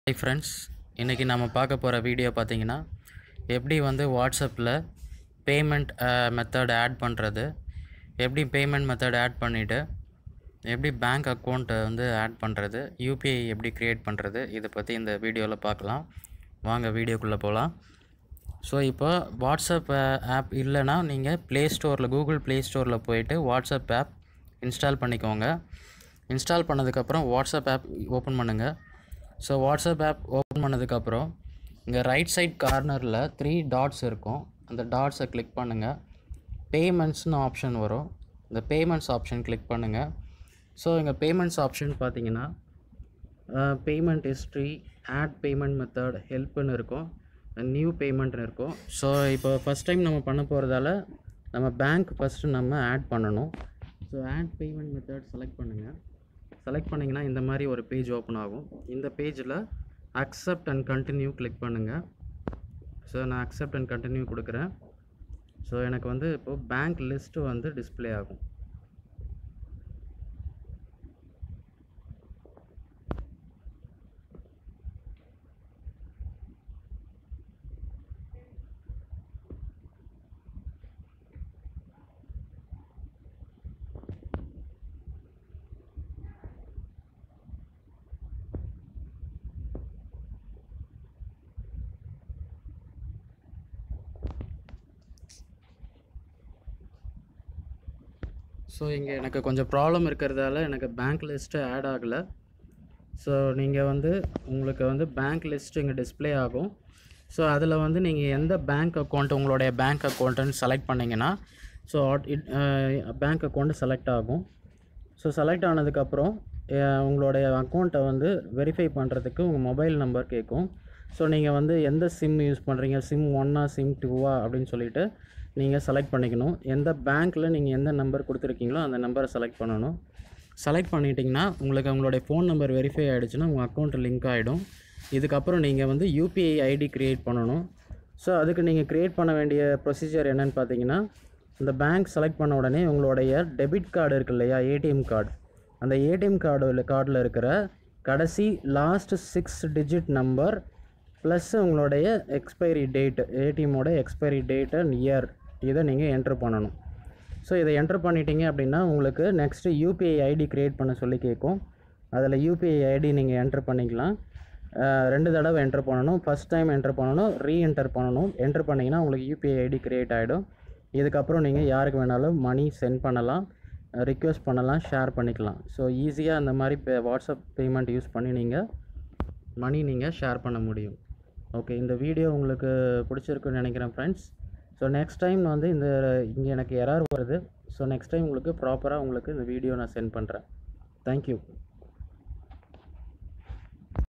hi friends இன்றைக்கி நம்ம பார்க்க போகிற வீடியோ பார்த்தீங்கன்னா எப்படி வந்து வாட்ஸ்அப்பில் பேமெண்ட் மெத்தட் ஆட் பண்ணுறது எப்படி பேமெண்ட் மெத்தட் ஆட் பண்ணிவிட்டு எப்படி பேங்க் அக்கௌண்ட்டை வந்து ஆட் பண்ணுறது யூபிஐ எப்படி க்ரியேட் பண்ணுறது இதை பற்றி இந்த வீடியோவில் பார்க்கலாம் வாங்க வீடியோக்குள்ளே போகலாம் ஸோ இப்போ வாட்ஸ்அப் ஆப் இல்லைன்னா நீங்கள் ப்ளே ஸ்டோரில் கூகுள் ப்ளே ஸ்டோரில் போயிட்டு வாட்ஸ்அப் ஆப் இன்ஸ்டால் பண்ணிக்கோங்க இன்ஸ்டால் பண்ணதுக்கப்புறம் வாட்ஸ்அப் ஆப் ஓப்பன் பண்ணுங்கள் ஸோ வாட்ஸ்அப் ஆப் ஓப்பன் பண்ணதுக்கப்புறம் இங்கே ரைட் சைட் கார்னரில் த்ரீ டாட்ஸ் இருக்கும் அந்த டாட்ஸை கிளிக் பண்ணுங்கள் பேமெண்ட்ஸ்னு ஆப்ஷன் வரும் இந்த பேமெண்ட்ஸ் ஆப்ஷன் கிளிக் பண்ணுங்கள் ஸோ இங்கே பேமெண்ட்ஸ் ஆப்ஷன் பார்த்தீங்கன்னா payment history add payment method ஹெல்ப்னு இருக்கும் நியூ பேமெண்ட்னு இருக்கும் ஸோ இப்போ ஃபஸ்ட் டைம் நம்ம பண்ண போகிறதால நம்ம பேங்க் ஃபஸ்ட்டு நம்ம ஆட் பண்ணணும் so add payment method select பண்ணுங்கள் செலக்ட் பண்ணிங்கன்னா இந்த மாதிரி ஒரு பேஜ் ஓப்பன் ஆகும் இந்த பேஜில் அக்செப்ட் அண்ட் கண்டினியூ கிளிக் பண்ணுங்கள் ஸோ நான் அக்செப்ட் அண்ட் கண்டினியூ கொடுக்குறேன் ஸோ எனக்கு வந்து இப்போது பேங்க் லிஸ்ட்டு வந்து டிஸ்ப்ளே ஆகும் ஸோ இங்கே எனக்கு கொஞ்சம் ப்ராப்ளம் இருக்கிறதால எனக்கு பேங்க் லிஸ்ட்டு ஆட் ஆகலை ஸோ நீங்கள் வந்து உங்களுக்கு வந்து பேங்க் லிஸ்ட் இங்கே டிஸ்ப்ளே ஆகும் ஸோ அதில் வந்து நீங்கள் எந்த பேங்க் அக்கௌண்ட் உங்களுடைய பேங்க் அக்கௌண்ட்டுன்னு செலக்ட் பண்ணிங்கன்னா ஸோ பேங்க் அக்கௌண்ட்டு செலக்ட் ஆகும் ஸோ செலக்ட் ஆனதுக்கப்புறம் அஹ், உங்களுடைய அக்கௌண்ட்டை வந்து வெரிஃபை பண்ணுறதுக்கு உங்கள் மொபைல் நம்பர் கேட்கும் ஸோ நீங்கள் வந்து எந்த சிம் யூஸ் பண்ணுறீங்க சிம் ஒன்னா சிம் டூவா அப்படின்னு சொல்லிட்டு நீங்கள் செலக்ட் பண்ணிக்கணும் எந்த பேங்க்கில் நீங்கள் எந்த நம்பர் கொடுத்துருக்கீங்களோ அந்த நம்பரை செலக்ட் பண்ணணும் செலக்ட் பண்ணிட்டீங்கன்னா உங்களுக்கு உங்களுடைய ஃபோன் நம்பர் வெரிஃபை ஆகிடுச்சுன்னா உங்கள் அக்கௌண்ட் லிங்க் ஆகிடும் இதுக்கப்புறம் நீங்கள் வந்து யூபிஐ ஐடி க்ரியேட் பண்ணணும் ஸோ அதுக்கு நீங்கள் க்ரியேட் பண்ண வேண்டிய ப்ரொசீஜர் என்னன்னு பார்த்தீங்கன்னா இந்த பேங்க் செலக்ட் பண்ண உடனே உங்களுடைய டெபிட் கார்டு இருக்கு இல்லையா ஏடிஎம் கார்டு அந்த ஏடிஎம் கார்டு கார்டில் இருக்கிற கடைசி last six digit number plus உங்களுடைய எக்ஸ்பைரி டேட் ஏடிஎம்மோட எக்ஸ்பைரி டேட் அண்ட் இயர் இதை நீங்கள் என்ட்ரு பண்ணணும் ஸோ இதை என்ட்ரு பண்ணிட்டீங்க அப்படின்னா உங்களுக்கு நெக்ஸ்ட்டு யூபிஐ ஐடி க்ரியேட் பண்ண சொல்லி கேட்கும் அதில் யூபிஐ ஐடி நீங்கள் என்ட்ரு பண்ணிக்கலாம் அஹ் ரெண்டு தடவை என்ட்ரு பண்ணணும் ஃபஸ்ட் டைம் என்ட்ரு பண்ணணும் ரீஎன்டர் பண்ணணும் என்ட்ரு பண்ணிங்கன்னா உங்களுக்கு யூபிஐ ஐடி க்ரியேட் ஆகிடும் இதுக்கப்புறம் நீங்கள் யாருக்கு வேணாலும் மணி சென்ட் பண்ணலாம் ரிக்வெஸ்ட் பண்ணலாம் ஷேர் பண்ணிக்கலாம் ஸோ ஈஸியாக அந்த மாதிரி பே வாட்ஸ்அப் பேமெண்ட் யூஸ் பண்ணி நீங்கள் மணி நீங்கள் ஷேர் பண்ண முடியும் ஓகே இந்த வீடியோ உங்களுக்கு பிடிச்சிருக்குன்னு நினைக்கிறேன் ஃப்ரெண்ட்ஸ் ஸோ நெக்ஸ்ட் டைம் வந்து இந்த இங்கே எனக்கு எரர் வருது ஸோ நெக்ஸ்ட் டைம் உங்களுக்கு ப்ராப்பராக உங்களுக்கு இந்த வீடியோ நான் சென்ட் பண்ணுறேன் தேங்க்யூ